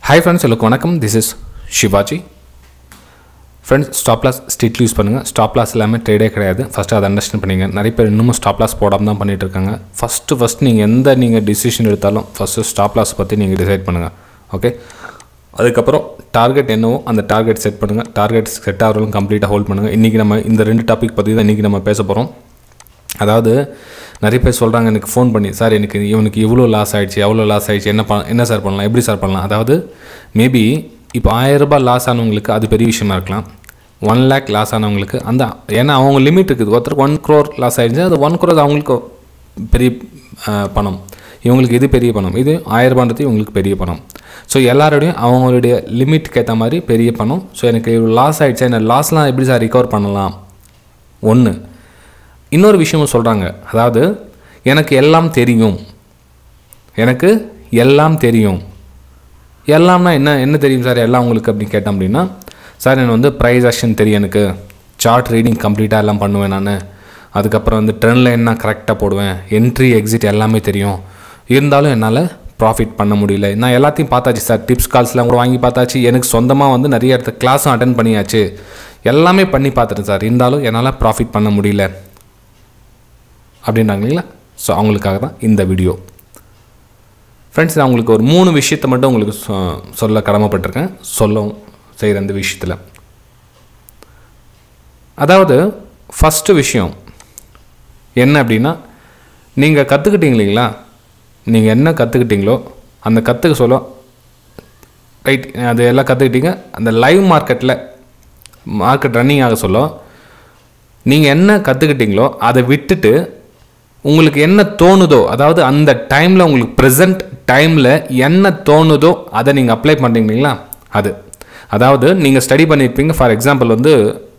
hi friends எல்லோருக்கும் வணக்கம் this is Sivaji friends stop loss strictly use பண்ணுங்கள் ஸ்டாப் லாஸ் எல்லாமே ட்ரேடே கிடையாது ஃபஸ்ட்டு அதை அண்டர்ஸ்டாண்ட் பண்ணிங்க நிறைய பேர் இன்னமும் ஸ்டாப் லாஸ் போடாமல் தான் பண்ணிட்டு இருக்காங்க ஃபஸ்ட்டு ஃபஸ்ட் நீங்கள் எந்த நீங்கள் டிசிஷன் எடுத்தாலும் ஃபஸ்ட்டு ஸ்டாப் லாஸ் பற்றி நீங்கள் டிசைட் பண்ணுங்கள் ஓகே அதுக்கப்புறம் டார்கெட் என்னவோ அந்த டார்கெட் செட் பண்ணுங்கள் டார்கெட் செட் ஆகிறவங்களும் கம்ப்ளீட்டாக ஹோல்ட் பண்ணுங்கள் இன்றைக்கி நம்ம இந்த ரெண்டு டாபிக் பற்றி தான் இன்றைக்கி நம்ம பேச போகிறோம் அதாவது நிறைய பேர் சொல்கிறாங்க எனக்கு ஃபோன் பண்ணி சார் எனக்கு இவனுக்கு இவ்வளோ லாஸ் ஆகிடுச்சு எவ்வளோ லாஸ் ஆகிடுச்சு என்ன ப என்ன சார் பண்ணலாம் எப்படி சார் பண்ணலாம் அதாவது மேபி இப்போ ஆயிரரூபா லாஸ் ஆனவங்களுக்கு அது பெரிய விஷயமா இருக்கலாம் ஒன் லேக் லாஸ் ஆனவங்களுக்கு அந்த ஏன்னா அவங்க லிமிட் இருக்குது ஒருத்தருக்கு ஒன் க்ரோர் லாஸ் ஆகிடுச்சு அது ஒன் க்ரோர் அவங்களுக்கு பெரிய அஹ், பணம் இவங்களுக்கு இது பெரிய பணம் இது ஆயிரரூபான்றது இவங்களுக்கு பெரிய பணம் ஸோ எல்லாரோடையும் அவங்களுடைய லிமிட்டுக்கு ஏற்ற மாதிரி பெரிய பணம் ஸோ எனக்கு லாஸ் ஆகிடுச்சு என்ன லாஸ்லாம் எப்படி சார் ரிகவர் பண்ணலாம் ஒன்று இன்னொரு விஷயமும் சொல்கிறாங்க அதாவது எனக்கு எல்லாம் தெரியும் எனக்கு எல்லாம் தெரியும் எல்லாம்னா என்ன என்ன தெரியும் சார் எல்லாம் உங்களுக்கு அப்படின்னு கேட்டேன் அப்படின்னா சார் எனக்கு வந்து ப்ரைஸ் ஆக்ஷன் தெரியும் எனக்கு சார்ட் ரீடிங் கம்ப்ளீட்டாக எல்லாம் பண்ணுவேன் நான் அதுக்கப்புறம் வந்து ட்ரெண்ட் லைன் நான் கரெக்டாக போடுவேன் என்ட்ரி எக்ஸிட் எல்லாமே தெரியும் இருந்தாலும் என்னால் ப்ராஃபிட் பண்ண முடியல நான் எல்லாத்தையும் பார்த்தாச்சு சார் டிப்ஸ் கால்ஸ்லாம் கூட வாங்கி பார்த்தாச்சு எனக்கு சொந்தமாக வந்து நிறைய இடத்த கிளாஸும் அட்டன் பண்ணியாச்சு எல்லாமே பண்ணி பார்த்துட்டேன் சார் இருந்தாலும் என்னால் ப்ராஃபிட் பண்ண முடியல அப்படின்றாங்க இல்லைங்களா ஸோ அவங்களுக்காக தான் இந்த வீடியோ ஃப்ரெண்ட்ஸ் நான் உங்களுக்கு ஒரு மூணு விஷயத்தை மட்டும் உங்களுக்கு சொ- சொல்ல கடமைப்பட்டிருக்கேன் சொல்லவும் செய்கிற இந்த விஷயத்தில் அதாவது ஃபஸ்ட்டு விஷயம் என்ன அப்படின்னா நீங்கள் கற்றுக்கிட்டீங்க இல்லைங்களா நீங்கள் என்ன கற்றுக்கிட்டீங்களோ அந்த கற்றுக்க சொல்ல ரைட் அது எல்லாம் கற்றுக்கிட்டீங்க அந்த லைவ் மார்க்கெட்டில் மார்க்கெட் ரன்னிங் ஆக சொல்ல நீங்கள் என்ன கற்றுக்கிட்டீங்களோ அதை விட்டுட்டு உங்களுக்கு என்ன தோணுதோ அதாவது அந்த டைமில் உங்களுக்கு ப்ரெசன்ட் டைமில் என்ன தோணுதோ அதை நீங்கள் அப்ளை பண்ணுறீங்களா அது அதாவது நீங்கள் ஸ்டடி பண்ணியிருப்பீங்க ஃபார் எக்ஸாம்பிள் வந்து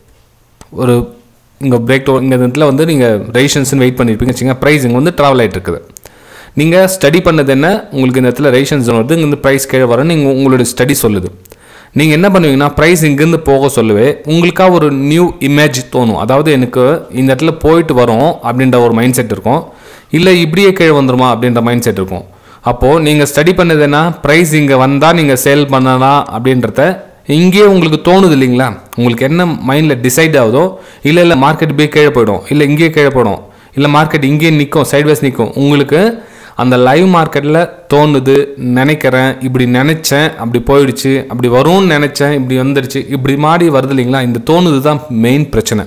ஒரு இங்கே பிரேக் இங்கே இடத்துல வந்து நீங்கள் ரெஜிஷன்ஸ்னு வெயிட் பண்ணியிருப்பீங்க வச்சுங்க ப்ரைஸிங் வந்து ட்ராவல் ஆகிட்டு இருக்குது நீங்கள் ஸ்டடி பண்ணது என்ன உங்களுக்கு இந்த இடத்துல ரெஜிஷன்ஸ் வருது இங்கேருந்து ப்ரைஸ் கீழே வரும் நீங்கள் உங்களுடைய ஸ்டடி சொல்லுது நீங்கள் என்ன பண்ணுவீங்கன்னா ப்ரைஸ் இங்கேருந்து போக சொல்லுவே உங்களுக்காக ஒரு நியூ இமேஜ் தோணும் அதாவது எனக்கு இந்த இடத்துல போயிட்டு வரும் அப்படின்ற ஒரு மைண்ட் செட் இருக்கும் இல்லை இப்படியே கீழே வந்துருமா அப்படின்ற மைண்ட் செட் இருக்கும் அப்போது நீங்கள் ஸ்டடி பண்ணது என்ன ப்ரைஸ் இங்கே வந்தால் நீங்கள் சேல் பண்ணலாம் அப்படின்றத இங்கேயே உங்களுக்கு தோணுது இல்லைங்களா உங்களுக்கு என்ன மைண்டில் டிசைட் ஆகுதோ இல்லை இல்லை மார்க்கெட் போய் கீழே போயிடும் இல்லை இங்கேயே கீழே போயிடும் இல்லை மார்க்கெட் இங்கேயே நிற்கும் சைட்வேஸ் நிற்கும் உங்களுக்கு அந்த லைவ் மார்க்கெட்டில் தோணுது நினைக்கிறேன் இப்படி நினச்சேன் அப்படி போயிடுச்சு அப்படி வரும்னு நினச்சேன் இப்படி வந்துடுச்சு இப்படி மாறி வருது இல்லைங்களா இந்த தோணுது தான் மெயின் பிரச்சனை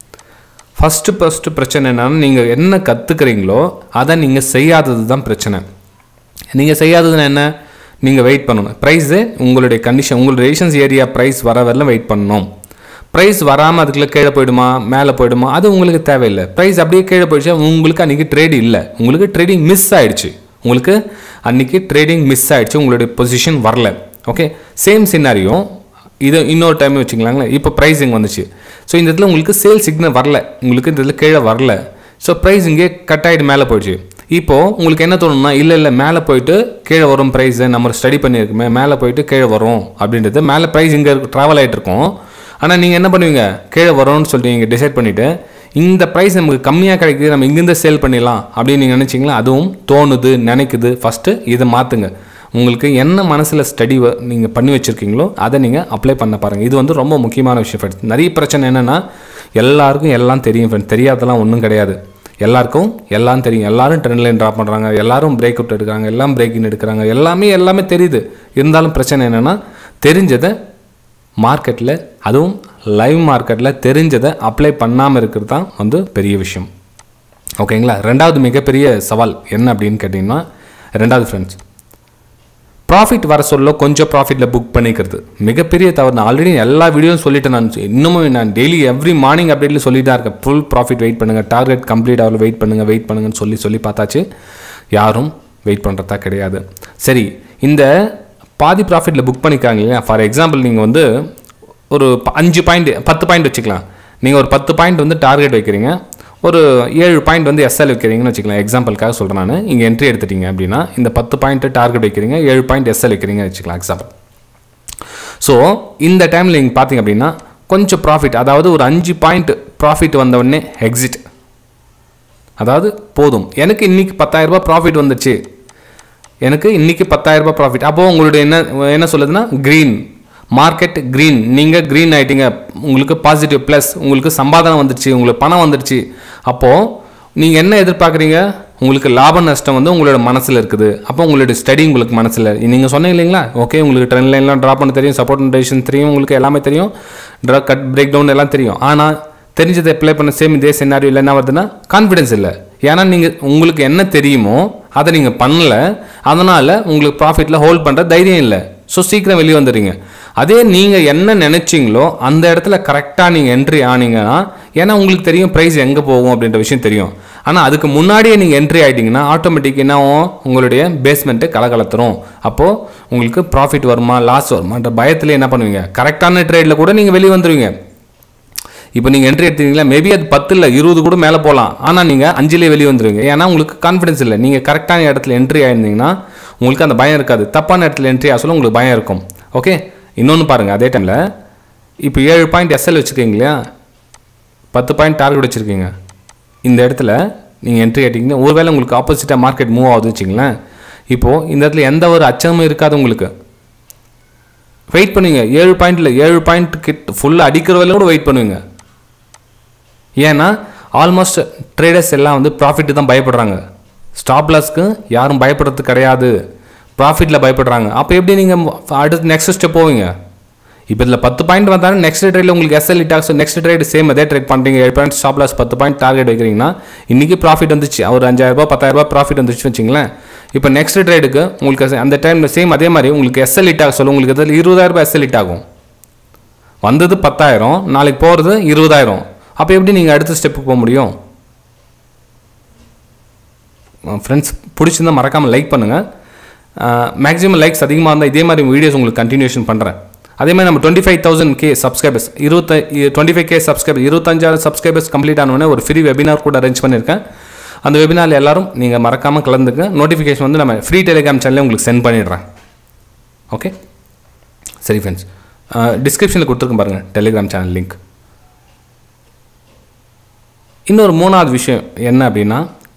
ஃபஸ்ட்டு ஃபஸ்ட்டு பிரச்சனை என்னன்னா நீங்கள் என்ன கற்றுக்குறீங்களோ அதை நீங்கள் செய்யாதது தான் பிரச்சனை நீங்கள் செய்யாததுன்னா என்ன நீங்கள் வெயிட் பண்ணணும் ப்ரைஸு உங்களுடைய கண்டிஷன் உங்களுடைய ரேஷன்ஸ் ஏரியா ப்ரைஸ் வர வரலாம் வெயிட் பண்ணணும் ப்ரைஸ் வராமல் அதுக்குள்ளே கீழே போயிடுமா மேலே போயிடுமா அது உங்களுக்கு தேவையில்லை ப்ரைஸ் அப்படியே கீழே போயிடுச்சு உங்களுக்கு அன்றைக்கி ட்ரேட் இல்லை உங்களுக்கு ட்ரேடிங் மிஸ் ஆயிடுச்சு உங்களுக்கு அன்றைக்கி ட்ரேடிங் மிஸ் ஆயிடுச்சு உங்களுடைய பொசிஷன் வரல ஓகே சேம் சின்னாரியோ இது இன்னொரு டைம் வச்சுக்கலாங்களேன் இப்போ ப்ரைஸிங் வந்துச்சு ஸோ இந்த இடத்துல உங்களுக்கு சேல் சிக்னல் வரல உங்களுக்கு இந்த இடத்துல கீழே வரல ஸோ ப்ரைஸ் இங்கே கட் ஆகிட்டு மேலே போயிடுச்சு இப்போது உங்களுக்கு என்ன தோணும்னா இல்லை இல்லை மேலே போயிட்டு கீழே வரும் ப்ரைஸை நம்ம ஸ்டடி பண்ணியிருக்குமே மேலே போயிட்டு கீழே வரும் அப்படின்றது மேலே ப்ரைஸ் இங்கே ட்ராவல் ஆகிட்டு இருக்கும் ஆனால் நீங்கள் என்ன பண்ணுவீங்க கீழே வரும்னு சொல்லிட்டு நீங்கள் டிசைட் பண்ணிவிட்டு இந்த ப்ரைஸ் நமக்கு கம்மியாக கிடைக்குது நம்ம இங்கேருந்து சேல் பண்ணிடலாம் அப்படின்னு நீங்கள் நினச்சிங்களா அதுவும் தோணுது நினைக்குது ஃபஸ்ட்டு இதை மாற்றுங்க உங்களுக்கு என்ன மனசில் ஸ்டடி நீங்கள் பண்ணி வச்சுருக்கீங்களோ அதை நீங்கள் அப்ளை பண்ண பாருங்கள் இது வந்து ரொம்ப முக்கியமான விஷயம் ஃப்ரெண்ட்ஸ் நிறைய பிரச்சனை என்னென்னா எல்லாருக்கும் எல்லாம் தெரியும் ஃப்ரெண்ட்ஸ் தெரியாதெல்லாம் ஒன்றும் கிடையாது எல்லாருக்கும் எல்லாம் தெரியும் எல்லாரும் ட்ரெண்ட் லைன் ட்ராப் பண்ணுறாங்க எல்லாரும் பிரேக் அவுட் எடுக்கிறாங்க எல்லாம் பிரேக்கிங் எடுக்கிறாங்க எல்லாமே எல்லாமே தெரியுது இருந்தாலும் பிரச்சனை என்னென்னா தெரிஞ்சதை மார்க்கெட்டில் அதுவும் லைவ் மார்க்கெட்டில் தெரிஞ்சதை அப்ளை பண்ணாமல் இருக்கிறது தான் வந்து பெரிய விஷயம் ஓகேங்களா ரெண்டாவது மிகப்பெரிய சவால் என்ன அப்படின்னு கேட்டிங்கன்னா ரெண்டாவது ஃப்ரெண்ட்ஸ் ப்ராஃபிட் வர சொல்ல கொஞ்சம் ப்ராஃபிட்டில் புக் பண்ணிக்கிறது மிகப்பெரிய தவறு நான் ஆல்ரெடி எல்லா வீடியோவும் சொல்லிட்டேன் நான் இன்னமும் நான் டெய்லி எவ்ரி மார்னிங் அப்டேட்டில் சொல்லி தான் இருக்கேன் ஃபுல் ப்ராஃபிட் வெயிட் பண்ணுங்கள் டார்கெட் கம்ப்ளீட் ஆகல வெயிட் பண்ணுங்கள் வெயிட் பண்ணுங்கன்னு சொல்லி சொல்லி பார்த்தாச்சு யாரும் வெயிட் பண்ணுறதா கிடையாது சரி இந்த பாதி ப்ராஃபிட்டில் புக் பண்ணிக்காங்க இல்லையா ஃபார் எக்ஸாம்பிள் நீங்கள் வந்து ஒரு ப- அஞ்சு பாயிண்ட் பத்து பாயிண்ட் வச்சுக்கலாம் நீங்கள் ஒரு பத்து பாயிண்ட் வந்து டார்கெட் வைக்கிறீங்க ஒரு ஏழு பாயிண்ட் வந்து எஸ்எல் வைக்கிறீங்கன்னு வச்சுக்கலாம் எக்ஸாம்பிளுக்காக சொல்கிறேன் நான் இங்கே என்ட்ரி எடுத்துட்டீங்க அப்படின்னா இந்த பத்து பாயிண்ட் டார்கெட் வைக்கிறீங்க ஏழு பாயிண்ட் எஸ்எல் வைக்கிறீங்க வச்சுக்கலாம் எக்ஸாம்பிள் ஸோ இந்த டைமில் நீங்கள் பார்த்தீங்க அப்படின்னா கொஞ்சம் ப்ராஃபிட் அதாவது ஒரு அஞ்சு பாயிண்ட் ப்ராஃபிட் வந்தவுடனே எக்ஸிட் அதாவது போதும் எனக்கு இன்னைக்கு 10000 ரூபாய் ப்ராஃபிட் வந்துச்சு எனக்கு இன்றைக்கி பத்தாயிரரூபா ப்ராஃபிட் அப்போது உங்களுடைய என்ன என்ன சொல்லுதுன்னா க்ரீன் மார்க்கெட் க்ரீன் நீங்கள் க்ரீன் ஆகிட்டீங்க உங்களுக்கு பாசிட்டிவ் ப்ளஸ் உங்களுக்கு சம்பாதனம் வந்துடுச்சு உங்களுக்கு பணம் வந்துடுச்சு அப்போது நீங்கள் என்ன எதிர்பார்க்குறீங்க உங்களுக்கு லாப நஷ்டம் வந்து உங்களோட மனசில் இருக்குது அப்போ உங்களுடைய ஸ்டடி உங்களுக்கு மனசில் நீங்கள் சொன்னீங்க இல்லைங்களா ஓகே உங்களுக்கு ட்ரெண்ட் லைன்லாம் ட்ராப் பண்ண தெரியும் சப்போர்ட் டேஷன் தெரியும் உங்களுக்கு எல்லாமே தெரியும் ட்ரா கட் பிரேக் டவுன் எல்லாம் தெரியும் ஆனால் தெரிஞ்சதை அப்ளை பண்ண சேம் இதே சினாரியோ இல்லை என்ன வருதுன்னா கான்ஃபிடன்ஸ் இல்லை ஏன்னா நீங்கள் உங்களுக்கு என்ன தெரியுமோ அதை நீங்கள் பண்ணல அதனால் உங்களுக்கு ப்ராஃபிட்டில் ஹோல்ட் பண்ணுற தைரியம் இல்லை ஸோ சீக்கிரம் வெளியே வந்துடுறீங்க அதே நீங்கள் என்ன நினச்சிங்களோ அந்த இடத்துல கரெக்டாக நீங்கள் என்ட்ரி ஆனீங்கன்னா ஏன்னா உங்களுக்கு தெரியும் ப்ரைஸ் எங்கே போகும் அப்படின்ற விஷயம் தெரியும் ஆனால் அதுக்கு முன்னாடியே நீங்கள் என்ட்ரி ஆகிட்டிங்கன்னா ஆட்டோமேட்டிக் என்ன ஆகும் உங்களுடைய பேஸ்மெண்ட்டு கலகலத்துரும் அப்போது உங்களுக்கு ப்ராஃபிட் வருமா லாஸ் வருமான்ற பயத்தில் என்ன பண்ணுவீங்க கரெக்டான ட்ரேடில் கூட நீங்கள் வெளியே வந்துடுவீங்க இப்போ நீங்கள் என்ட்ரி எடுத்தீங்களா மேபி அது பத்து இல்லை இருபது கூட மேலே போகலாம் ஆனால் நீங்கள் அஞ்சுலேயே வெளியே வந்துடுவீங்க ஏன்னா உங்களுக்கு கான்ஃபிடன்ஸ் இல்லை நீங்கள் கரெக்டான இடத்துல என்ட்ரி ஆயிருந்தீங்கன்னா உங்களுக்கு அந்த பயம் இருக்காது தப்பான இடத்துல என்ட்ரி ஆக சொல்ல உங்களுக்கு பயம் இருக்கும் ஓகே இன்னொன்று பாருங்கள் அதே டைமில் இப்போ ஏழு பாயிண்ட் எஸ்எல் வச்சுருக்கீங்க இல்லையா பத்து பாயிண்ட் டார்கெட் வச்சுருக்கீங்க இந்த இடத்துல நீங்கள் என்ட்ரி ஆகிட்டீங்கன்னா ஒருவேளை உங்களுக்கு ஆப்போசிட்டாக மார்க்கெட் மூவ் ஆகுதுன்னு வச்சிங்களேன் இப்போது இந்த இடத்துல எந்த ஒரு அச்சமும் இருக்காது உங்களுக்கு வெயிட் பண்ணுவீங்க ஏழு பாயிண்டில் ஏழு பாயிண்ட் கிட்ட ஃபுல்லாக அடிக்கிற வரையில கூட வெயிட் பண்ணுவீங்க ஏன்னா ஆல்மோஸ்ட் ட்ரேடர்ஸ் எல்லாம் வந்து ப்ராஃபிட்டு தான் பயப்படுறாங்க ஸ்டாப் லாஸ்க்கு யாரும் பயப்படுறது கிடையாது ப்ராஃபிட்டில் பயப்படுறாங்க அப்போ எப்படி நீங்கள் அடுத்து நெக்ஸ்ட் ஸ்டெப் போவீங்க இப்போ இதில் பத்து பாயிண்ட் வந்தாலும் நெக்ஸ்ட் ட்ரேடில் உங்களுக்கு எஸ்எல் டாக்ஸ் நெக்ஸ்ட் ட்ரேட் சேம் அதே ட்ரேட் பண்ணுறீங்க ஏழு பாயிண்ட் ஸ்டாப் லாஸ் பத்து பாயிண்ட் டார்கெட் வைக்கிறீங்கன்னா இன்றைக்கி ப்ராஃபிட் வந்துச்சு ஒரு அஞ்சாயிரரூபா பத்தாயிரரூபா ப்ராஃபிட் வந்துச்சு வச்சிங்களேன் இப்போ நெக்ஸ்ட் ட்ரேடுக்கு உங்களுக்கு அந்த டைமில் சேம் அதே மாதிரி உங்களுக்கு எஸ்எல் இட் ஆக சொல்லும் உங்களுக்கு இதில் இருபதாயிரரூபா எஸ்எல் இட் ஆகும் வந்தது பத்தாயிரம் நாளைக்கு போகிறது இருபதாயிரம் அப்போ எப்படி நீங்கள் அடுத்த ஸ்டெப்புக்கு போக முடியும் ஃப்ரெண்ட்ஸ் பிடிச்சிருந்தா மறக்காமல் லைக் பண்ணுங்கள் மேக்ஸிமம் லைக்ஸ் அதிகமாக இருந்தால் இதே மாதிரி வீடியோஸ் உங்களுக்கு கண்டினியூஷன் பண்ணுறேன் அதே மாதிரி நம்ம twenty five thousand K subscribers இருபத்த டுவெண்ட்டி ஃபைவ் கே சப்ஸ்கிரைபர் இருபத்தஞ்சாயிரம் சப்ஸ்கிரைபர்ஸ் கம்ப்ளீட் ஆனோடனே ஒரு ஃப்ரீ வெபினார் கூட அரேஞ்ச் பண்ணியிருக்கேன் அந்த வெபினாரில் எல்லாரும் நீங்கள் மறக்காமல் கலந்துக்க நோட்டிஃபிகேஷன் வந்து நம்ம ஃப்ரீ டெலிகிராம் சேனலே உங்களுக்கு சென்ட் பண்ணிடுறேன் ஓகே சரி ஃப்ரெண்ட்ஸ் டிஸ்கிரிப்ஷனில் கொடுத்துருக்கேன் பாருங்கள் டெலிகிராம் சேனல் லிங்க் இன்னொரு மூணாவது விஷயம் என்ன அப்படின்னா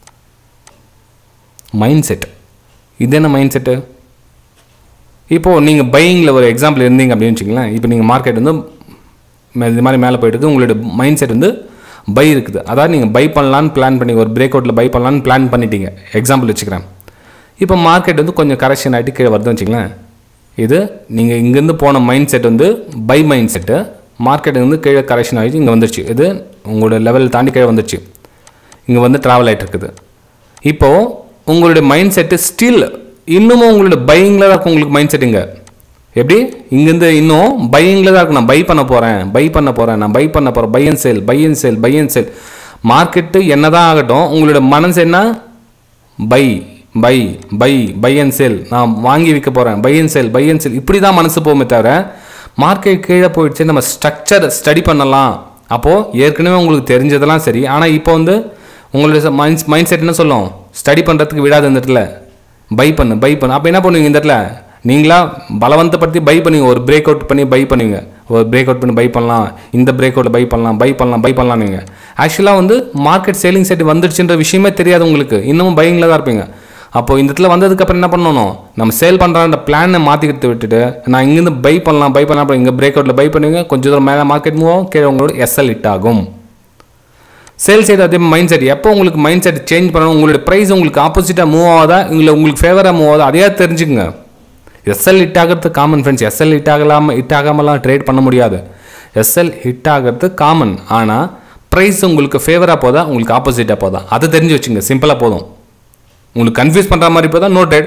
மைண்ட் செட் இது என்ன மைண்ட் செட்டு இப்போது நீங்கள் பையிங்கில் ஒரு எக்ஸாம்பிள் இருந்தீங்க அப்படின்னு வச்சுங்களேன் இப்போ நீங்கள் மார்க்கெட் வந்து மே- இது மாதிரி மேலே போயிட்டு உங்களோட மைண்ட் செட் வந்து பை இருக்குது அதாவது நீங்கள் பை பண்ணலான்னு பிளான் பண்ணி ஒரு பிரேக் அவுட்டில் பை பண்ணலான்னு பிளான் பண்ணிட்டீங்க எக்ஸாம்பிள் வச்சுக்கிறேன் இப்போ மார்க்கெட் வந்து கொஞ்சம் கரெக்ஷன் ஆகிட்டு கீழே வருதுன்னு வச்சுங்களேன் இது நீங்கள் இங்கேருந்து போன மைண்ட் செட் வந்து பை மைண்ட் செட்டு மார்க்கெட் வந்து கீழே கரெக்ஷன் ஆகிட்டு இங்கே வந்துருச்சு இது உங்களோட லெவல் தாண்டி கீழே வந்துருச்சு இங்கே வந்து ட்ராவல் ஆகிட்டு இருக்குது இப்போது உங்களுடைய மைண்ட் செட்டு ஸ்டில் இன்னமும் உங்களோட பையிங்கில் தான் இருக்கும் உங்களுக்கு மைண்ட் செட்டுங்க எப்படி இங்கேருந்து இன்னும் பையிங்கில் தான் இருக்கும் நான் பை பண்ண போகிறேன் பை பண்ண போகிறேன் நான் பை பண்ண போகிறேன் buy and sale buy and sale buy and sale market என்ன தான் ஆகட்டும் உங்களோட மனசு என்ன buy buy buy buy and sale நான் வாங்கி விற்க போகிறேன் buy and sale buy and sale இப்படி தான் மனசு போகுமே தவிர மார்க்கெட் கீழே போயிடுச்சு நம்ம ஸ்ட்ரக்சர் ஸ்டடி பண்ணலாம் அப்போது ஏற்கனவே உங்களுக்கு தெரிஞ்சதெல்லாம் சரி ஆனால் இப்போ வந்து உங்களுடைய மைண்ட் மைண்ட் செட் என்ன சொல்லும் ஸ்டடி பண்ணுறதுக்கு விடாது இந்த இடத்துல பை பண்ணு பை பண்ணு அப்போ என்ன பண்ணுவீங்க இந்த இடத்துல நீங்களா பலவந்தப்படுத்தி பை பண்ணுவீங்க ஒரு பிரேக் அவுட் பண்ணி பை பண்ணுவீங்க ஒரு பிரேக் அவுட் பண்ணி பை பண்ணலாம் இந்த பிரேக் அவுட்டில் பை பண்ணலாம் பை பண்ணலாம் பை பண்ணலாம் நீங்கள் ஆக்சுவலாக வந்து மார்க்கெட் சேலிங் செட் வந்துடுச்சுன்ற விஷயமே தெரியாது உங்களுக்கு இன்னமும் பையிங்கில் தான் இருப்பீங்க அப்போ இந்த இடத்துல வந்ததுக்கப்புறம் என்ன பண்ணணும் நம்ம சேல் பண்ணுற அந்த பிளானை மாற்றிக்கிட்டு விட்டுட்டு நான் இங்கேருந்து பை பண்ணலாம் பை பண்ணலாம் அப்புறம் இங்கே பிரேக் அவுட்டில் பை பண்ணுவீங்க கொஞ்சம் தூரம் மேலே மார்க்கெட் மூவ் ஆகும் கீழே உங்களோட எஸ்எல் ஹிட் ஆகும் சேல் சைடு அதே மைண்ட் செட் எப்போ உங்களுக்கு மைண்ட் செட் சேஞ்ச் பண்ணணும் உங்களுடைய ப்ரைஸ் உங்களுக்கு ஆப்போசிட்டாக மூவ் ஆகாதா இல்லை உங்களுக்கு ஃபேவராக மூவ் ஆகுதா அதையா தெரிஞ்சுக்குங்க எஸ்எல் ஹிட் ஆகிறது காமன் ஃப்ரெண்ட்ஸ் எஸ்எல் ஹிட் ஆகலாமல் ஹிட் ஆகாமலாம் ட்ரேட் பண்ண முடியாது எஸ்எல் ஹிட் ஆகிறது காமன் ஆனால் ப்ரைஸ் உங்களுக்கு ஃபேவராக போதா உங்களுக்கு ஆப்போசிட்டாக போதா அதை தெரிஞ்சு வச்சுங்க சிம்பிளாக போதும் உங்களுக்கு கன்ஃபியூஸ் பண்ணுற மாதிரி போதா நோ ட்ரேட்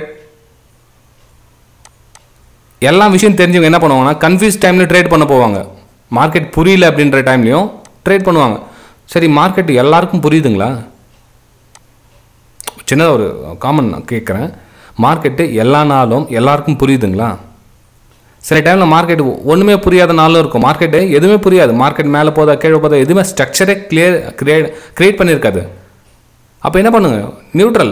எல்லா விஷயம் தெரிஞ்சவங்க என்ன பண்ணுவாங்கன்னா கன்ஃபியூஸ் டைமில் ட்ரேட் பண்ண போவாங்க மார்க்கெட் புரியல அப்படின்ற டைம்லையும் ட்ரேட் பண்ணுவாங்க சரி மார்க்கெட் எல்லாருக்கும் புரியுதுங்களா சின்னதாக ஒரு காமன் கேட்குறேன் மார்க்கெட்டு எல்லா நாளும் எல்லாருக்கும் புரியுதுங்களா சில டைமில் மார்க்கெட் ஒன்றுமே புரியாத நாளும் இருக்கும் மார்க்கெட்டு எதுவுமே புரியாது மார்க்கெட் மேலே போதா கீழே போதா எதுவுமே ஸ்ட்ரக்சரே கிளியர் கிரியேட் கிரியேட் பண்ணியிருக்காது அப்போ என்ன பண்ணுங்க நியூட்ரல்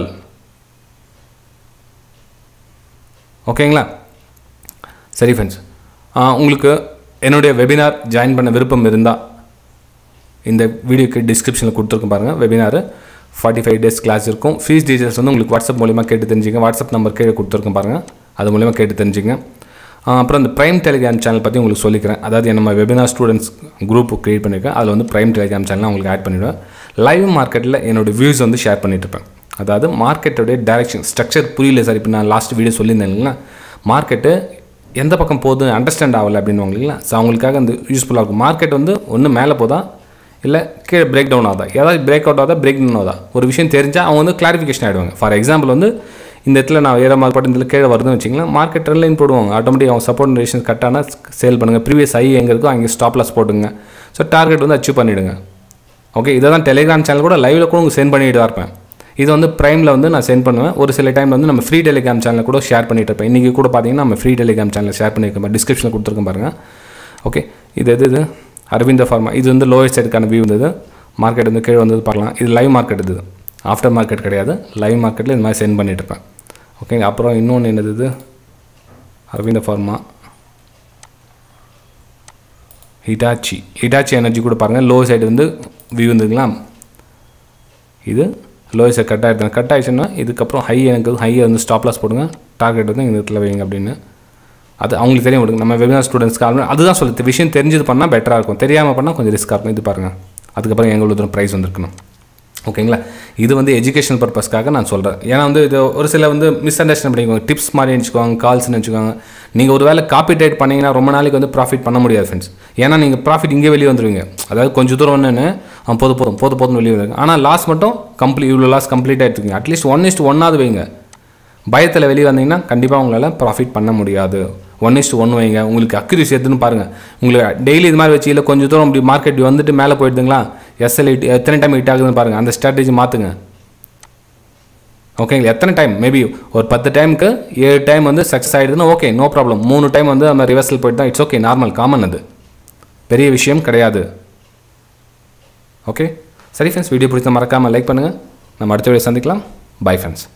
ஓகேங்களா சரி ஃப்ரெண்ட்ஸ் உங்களுக்கு என்னுடைய வெபினார் ஜாயின் பண்ண விருப்பம் இருந்தால் இந்த வீடியோக்கு டிஸ்கிரிப்ஷனில் கொடுத்துருக்கேன் பாருங்கள் webinar forty five days class இருக்கும் ஃபீஸ் டீட்டெயில்ஸ் வந்து உங்களுக்கு வாட்ஸ்அப் மூலிமா கேட்டு தெரிஞ்சுங்க வாட்ஸ்அப் நம்பர் கீழே கொடுத்துருக்கேன் பாருங்கள் அது மூலிமா கேட்டு தெரிஞ்சுங்க ஆ, அப்புறம் இந்த ப்ரைம் டெலிகிராம் சேனல் பற்றி உங்களுக்கு சொல்லிக்கிறேன் அதாவது நம்ம வெபினார் ஸ்டூடெண்ட்ஸ் குரூப் க்ரியேட் பண்ணியிருக்கேன் அதில் வந்து ப்ரைம் டெலிகிராம் சேனல் உங்களுக்கு ஆட் பண்ணிவிடுவேன் லைவ் மார்க்கெட்டில் என்னோட வியூஸ் வந்து ஷேர் பண்ணிட்டு இருப்பேன் அதாவது மார்க்கெட்டோடைய டைரக்ஷன் ஸ்ட்ரக்சர் புரியல சார் இப்போ நான் லாஸ்ட் வீடியோ சொல்லியிருந்தேன் இல்லைங்களா மார்க்கெட்டு எந்த பக்கம் போகுது அண்டர்ஸ்டாண்ட் ஆகலை அப்படின்னு இல்லைங்களா ஸோ அவங்களுக்காக அந்த யூஸ்ஃபுல்லாக இருக்கும் மார்க்கெட் வந்து ஒன்று மேலே போதா இல்லை கீழே பிரேக் டவுன் ஆகுதா ஏதாவது பிரேக் அவுட் ஆகுதா பிரேக் டவுன் ஆகுதா ஒரு விஷயம் தெரிஞ்சால் அவங்க வந்து கிளாரிஃபிகேஷன் ஆகிடுவாங்க ஃபார் எக்ஸாம்பிள் வந்து இந்த இடத்துல நான் ஏற மார்க்கெட் இந்த கீழே வருதுன்னு வச்சிங்களேன் மார்க்கெட் லைன் போடுவாங்க ஆட்டோமேட்டிக் அவங்க சப்போர்ட் ரேஷன் கட்டானா சேல் பண்ணுங்கள் ப்ரீவியஸ் ஐ எங்கே இருக்கோ அங்கே ஸ்டாப் லாஸ் போட்டுங்க ஸோ டார்கெட் வந்து அச்சீவ் பண்ணிவிடுங்க ஓகே இதை தான் டெலிகிராம் சேனல் கூட லைவில் கூட உங்களுக்கு சென்ட் பண்ணிட்டு தான் இருப்பேன் இது வந்து ப்ரைமில் வந்து நான் சென்ட் பண்ணுவேன் ஒரு சில டைம் வந்து நம்ம ஃப்ரீ டெலிகிராம் சேனலில் கூட ஷேர் பண்ணிட்டு இருப்பேன் இன்றைக்கி கூட பார்த்தீங்கன்னா நம்ம ஃப்ரீ டெலிகிராம் சேனலில் ஷேர் பண்ணியிருக்கேன் டிஸ்கிரிப்ஷனில் கொடுத்துருக்கேன் பாருங்கள் ஓகே இது எது இது அரவிந்த ஃபார்மா இது வந்து லோயர் சைடுக்கான வியூ இருந்தது மார்க்கெட் வந்து கீழே வந்தது பார்க்கலாம் இது லைவ் மார்க்கெட் இது ஆஃப்டர் மார்க்கெட் கிடையாது லைவ் மார்க்கெட்டில் இந்த மாதிரி சென்ட் பண்ணிட்டு இருப்பேன் ஓகேங்க அப்புறம் இன்னொன்று என்னது இது Aurobindo pharma Hitachi Hitachi energy கூட பாருங்கள் லோ சைடு வந்து வியூ இருந்ததுங்களா இது லோ சைடு கட் ஆகிடுது கட் ஆயிடுச்சுன்னா இதுக்கப்புறம் ஹை எனக்கு ஹையை வந்து ஸ்டாப் லாஸ் போடுங்க டார்கெட் வந்து இந்த இடத்துல வைங்க அப்படின்னு அது அவங்களுக்கு தெரியும் விடுங்க நம்ம வெபினார் ஸ்டூடெண்ட்ஸ்க்கு ஆல்ரெடி அதுதான் சொல்லுது விஷயம் தெரிஞ்சது பண்ணால் பெட்டராக இருக்கும் தெரியாமல் பண்ணால் கொஞ்சம் ரிஸ்க்காக இருக்கும் இது பாருங்கள் அதுக்கப்புறம் எங்களுக்கு தூரம் ப்ரைஸ் வந்திருக்கணும் ஓகேங்களா இது வந்து எஜுகேஷன் பர்பஸ்க்காக நான் சொல்கிறேன் ஏன்னா வந்து இது ஒரு சில வந்து மிஸ் அண்டர்ஸ்டாண்ட் பண்ணிக்கோங்க டிப்ஸ் மாதிரி வச்சுக்கோங்க கால்ஸ்னு வச்சுக்கோங்க நீங்கள் ஒரு வேளை காப்பி டைட் பண்ணிங்கன்னா ரொம்ப நாளைக்கு வந்து ப்ராஃபிட் பண்ண முடியாது ஃப்ரெண்ட்ஸ் ஏன்னா நீங்கள் ப்ராஃபிட் இங்கே வெளியே வந்துருவீங்க அதாவது கொஞ்சம் தூரம் ஒன்று போது போதும் போது போதும் வெளியே வந்துருங்க ஆனால் லாஸ் மட்டும் கம்ப்ளீட் இவ்வளோ லாஸ் கம்ப்ளீட் ஆகிட்டுருங்க அட்லீஸ்ட் ஒன் இஸ்ட் ஒன்னாவது வைங்க பயத்தில் வெளியே வந்தீங்கன்னா கண்டிப்பாக உங்களால் ப்ராஃபிட் பண்ண முடியாது ஒன் இஸ்ட் ஒன் வைங்க உங்களுக்கு அக்யூரிசி எதுன்னு பாருங்கள் உங்களுக்கு டெய்லி இது மாதிரி வச்சு இல்லை கொஞ்சம் தூரம் இப்படி மார்க்கெட் வந்துட்டு மேலே போயிடுதுங்களா எஸ்எல் ஹிட் எத்தனை டைம் ஹிட் ஆகுதுன்னு பாருங்கள் அந்த ஸ்ட்ராட்டஜி மாற்றுங்க ஓகேங்களா எத்தனை டைம் மேபி ஒரு பத்து டைமுக்கு ஏழு டைம் வந்து சக்ஸஸ் ஆகிடுதுன்னா ஓகே நோ ப்ராப்ளம் மூணு டைம் வந்து நம்ம ரிவர்சல் போயிட்டு தான் இட்ஸ் ஓகே நார்மல் காமன் அது பெரிய விஷயம் கிடையாது ஓகே சரி ஃப்ரெண்ட்ஸ் வீடியோ பிடிச்சா மறக்காமல் லைக் பண்ணுங்கள் நம்ம அடுத்த வீடியோ சந்திக்கலாம் பை ஃப்ரெண்ட்ஸ்